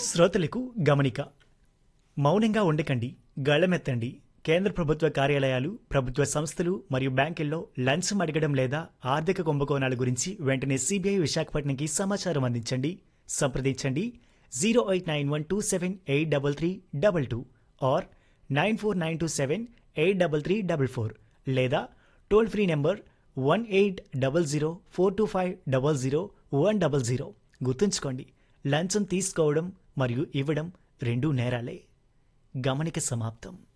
శ్రోతలకు గమనిక మౌనంగా ఉండకండి గళమెత్తండి కేంద్ర ప్రభుత్వ కార్యాలయాలు ప్రభుత్వ సంస్థలు మరియు బ్యాంకుల్లో లంచం అడగడం లేదా ఆర్థిక కుంభకోణాల గురించి వెంటనే సిబిఐ విశాఖపట్నంకి సమాచారం అందించండి సంప్రదించండి zero eight nine one two seven eight double three double two or nine four nine two seven eight double three double four లేదా toll free number one eight double zero four two five double zero one double zero గుర్తుంచుకోండి లంచం తీసుకోవడం మరియు ఇవ్వడం రెండూ నేరాలే గమనిక సమాప్తం